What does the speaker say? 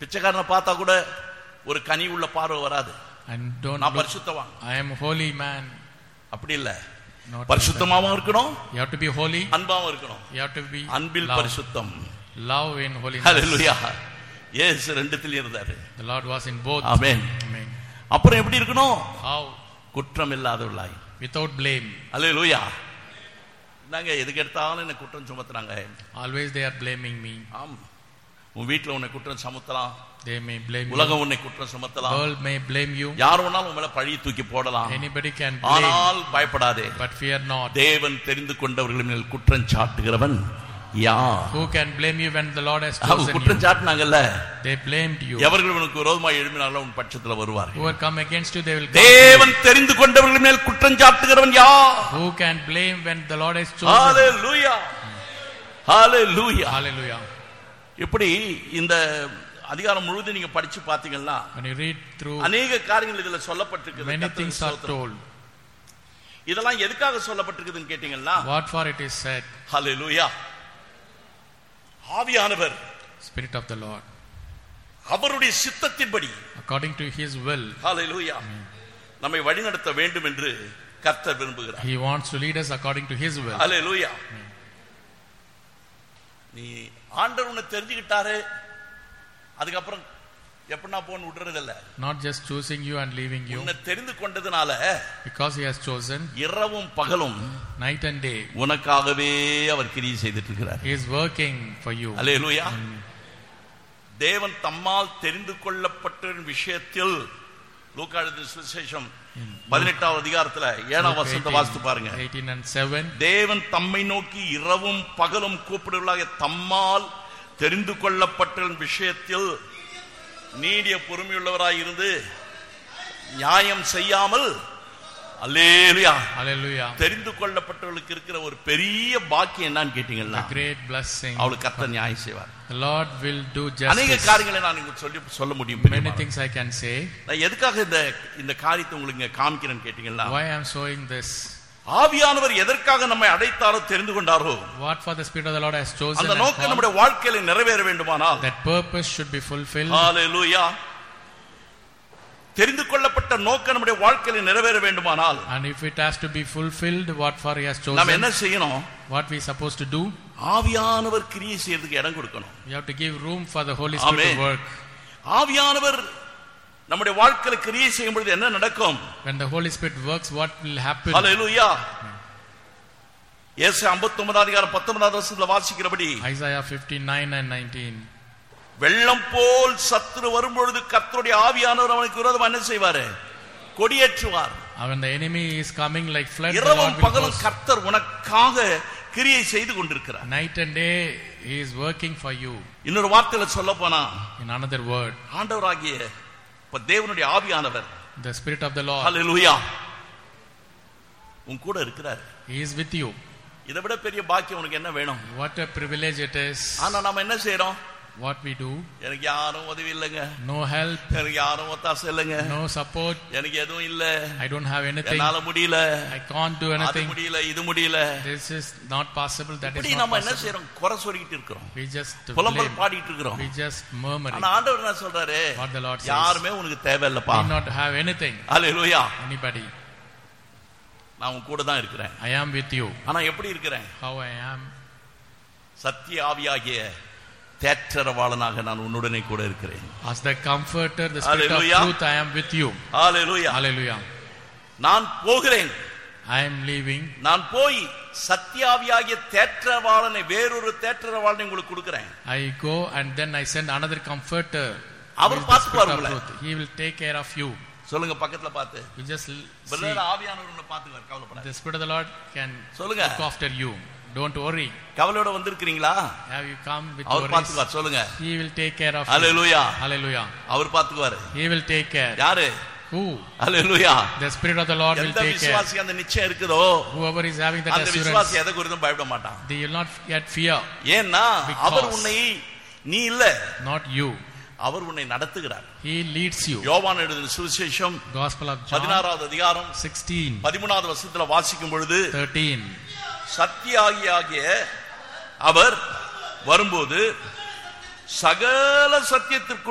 பிச்சைக்காரனை பார்த்தா கூட ஒரு கனி உள்ள பார்வை வராது And don't நான் look, பரிசுத்தவான் I am a holy man. அப்படி இல்ல Not like பரிசுத்தமாவும் இருக்கணும் that. You have to be holy. அன்பாவும் இருக்கணும் You have to be Anbil love. பரிசுத்தம் Love in holiness. ஹalleluya இயேசு ரெண்டுத்திலும் இருந்தாரு The Lord was in both. Amen Amen. அப்புறம் எப்படி இருக்கணும் How? குற்றம் இல்லாதவர்களாய் Without blame. ஹalleluya நாங்க எதுக்கு எடுத்தாலும் என்ன குற்றம் சுமத்துறாங்க Always they are blaming me. ஆம் உன் வீட்டுல உன்னை குற்றம் சுமத்தலாம் They may blame you. உலகம் உன்னை குற்றம் சுமத்தலாம் World may blame you. யார் வேணாலும் உன் மேல பழி தூக்கி போடலாம் Anybody can blame. ஆனால் பயப்படாதே But fear not. தேவன் தெரிந்து கொண்டவர்கள் மேல் குற்றம் சாட்டுகிறவன் யார் Who can blame you when the Lord has அவங்க chosen you? குற்றம் சாட்டினாங்கல்ல They blamed you. எவர்கள் உனக்கு விரோதமாக எழுப்பினாலும் உன் பட்சத்துல வருவார்கள் Who will come against you, they will come. தேவன் தெரிந்து கொண்டவர்கள் மேல் குற்றம் சாட்டுகிறவன் யார் Who can blame when the Lord has chosen? Hallelujah hallelujah Hallelujah. இப்படி இந்த அதிகாரம் முழுவதும் நீங்க படிச்சு பாத்தீங்கன்னா When you read through, அநேக காரியங்கள் இதுல சொல்லப்பட்டிருக்கு many things are told. இதெல்லாம் எதுக்காக சொல்லப்பட்டிருக்குதுன்னு கேட்டீங்கன்னா What for it is said, ஹalleluya ஆவியானவர் Spirit of the Lord, அவருடைய சித்தத்தின்படி according to His will, ஹalleluya நம்மை வழிநடத்த வேண்டும் என்று கர்த்தர் விரும்புகிறார் He wants to lead us according to His will. ஹalleluya நீ ஆண்டவர் உன்னை தெரிஞ்சுக்கிட்டாரு அதுக்கப்புறம் எப்படின்னா போன்னு விடுறதில்ல Not just choosing you and leaving you, உன்னை தெரிந்து கொண்டதுனால because He has chosen இரவும் பகலும் night and day. உனக்காகவே அவர் கிரியை செய்துட்டு இருக்கிறார் He is working for you. அல்லேலூயா தேவன் தம்மால் தெரிந்து கொள்ளப்பட்ட விஷயத்தில் லூக்காழுது சுவிசேஷம் பதினெட்டாவது அதிகாரத்துல ஏழாம் வசனத்தை வாசித்து பாருங்க 18 and 7. தேவன் தம்மை நோக்கி இரவும் பகலும் கூப்பிடுவதாக தம்மால் தெரிந்து கொள்ளப்பட்ட விஷயத்தில் நீடிய பொறுமையுள்ளவராய் இருந்து நியாயம் செய்யாமல் அல்லேலுயா Hallelujah. தெரிந்து கொள்ளப்பட்டவர்களுக்கு இருக்கிற ஒரு பெரிய பாக்கியம் என்னன்னு கேட்டீங்கன்னா A great blessing. அவளுக்கு கர்த்தர் நியாயம் செய்வார் The Lord will do அநேக justice. காரியங்களை நான் உங்களுக்கு சொல்லி சொல்ல முடியும் Many பிரியமானவர்களே. things I can say. நான் எதுக்காக இந்த இந்த காரியத்தை உங்களுக்கு இங்க காமிக்கிறேன்னு கேட்டீங்கன்னா Why I am showing this? ஆவியானவர் எதற்காக நம்மை அடைத்தாரோ தெரிந்து கொண்டாரோ What for the Spirit of the Lord has chosen அந்த and நோக்கம் called, நம்முடைய வாழ்க்கையில நிறைவேற வேண்டுமானால் that purpose should be fulfilled. ஹalleluya தெரிந்து கொள்ளப்பட்ட நோக்கம் நம்முடைய வாழ்க்கையில நிறைவேற வேண்டுமானால் And if it has to be fulfilled, what for He has நாம் என்ன chosen, செய்யணும் what we supposed to do, ஆவியானவர் கிரியை செய்யறதுக்கு இடம் கொடுக்கணும் we have to give room for the Holy Spirit Amen. to work. ஆவியானவர் நம்முடைய வாழ்க்கையில கிரியை செய்யும் பொழுது என்ன நடக்கும் When the Holy Spirit works, what will happen? ஹalleluya இயேசு 59 அதிகாரம் 19 வருஷத்துல வாசிக்கிறபடி Isaiah 59 and 19. வெள்ளம் போல் சத்துரு வரும்பொழுது கர்த்தருடைய ஆவியானவர் அவனுக்கு விரோதமா என்ன செய்வாரு கொடியேற்றுவார் And when the enemy is coming like flood, the Lord இரவும் will பகலும் cause- கர்த்தர் உனக்காக கிரியை செய்து கொண்டிருக்கிறார் night and day He is working for you. இன்னொரு வார்த்தையில சொல்ல போனா In another word, ஆண்டவராகிய இப்ப தேவனுடைய ஆவியானவர் the Spirit of the Lord, ஹalleluya உன் கூட இருக்கிறார் He is with you. இதை விட பெரிய பாக்கியம் உனக்கு என்ன வேணும் What a privilege it is. ஆனா நாம என்ன செய்யறோம் What we do, எனக்கு யாரும் உதவி இல்லைங்க no help, எனக்கு யாரும் ஒத்தாசை இல்லைங்க no support. எனக்கு எதுவும் இல்ல I don't have anything. என்னால முடியல I can't do அது anything. முடியல இது முடியல This is not possible. That இப்படி is not நம்ம என்ன possible. செய்யறோம் குறை சொல்லிட்டு இருக்கிறோம் We just புலம்பல் blame. பாடிட்டு இருக்கிறோம் We just murmur. ஆனா ஆண்டவர் என்ன சொல்றாரு What the Lord says. யாருமே உனக்கு தேவையில்லப்பா We not have anything. Hallelujah Anybody. நான் உன் கூட தான் இருக்கிறேன் I am with you. ஆனா எப்படி இருக்கிறேன் How I am. சத்திய ஆவியாகிய தேற்றரவாளனாக நான் உன்னுடனே கூட இருக்கிறேன் As the comforter, the spirit Hallelujah. of truth, I am with you. Hallelujah Hallelujah. நான் போகிறேன் I am leaving. நான் போய் சத்தியாவியாகிய தேற்றரவாளனை வேறொரு தேற்றரவாளனை உங்களுக்கு கொடுக்கிறேன் I go and then I send another comforter. Our who is the பார்த்துப்பார் spirit of உங்களை. truth. He will take care of you. சொல்லுங்க பக்கத்துல பார்த்து You just l- see. Brother ஆவியானவர் உன்னை பார்த்துக்குவார் கவலைப்படாத The spirit of the Lord can சொல்லுங்க look after you. Don't worry. கவலையோட வந்திருக்கிறீங்களா Have you come with our worries? பார்த்துக்குவார் சொல்லுங்க He will take care of you. Hallelujah Hallelujah. Our பார்த்துக்குவாரு He will take care. யாரு Who? Hallelujah The spirit of the Lord will எந்த take care. விசுவாசி அந்த நிச்சயம் இருக்குதோ Whoever is having that அந்த assurance, விசுவாசி எதை குறித்தும் பயப்பட மாட்டான் they will not get fear. ஏன்னா Because- அவர் உன்னை நீ இல்ல Not you. அவர் உன்னை நடத்துகிறார் He leads you. யோவான் எழுதின சுவிசேஷம் Gospel of John பதினாறாவது அதிகாரம் 16, பதிமூணாவது வருஷத்துல வாசிக்கும் பொழுது 13. சத்தியாகியாகிய அவர் வரும்போது சகல சத்தியத்திற்கு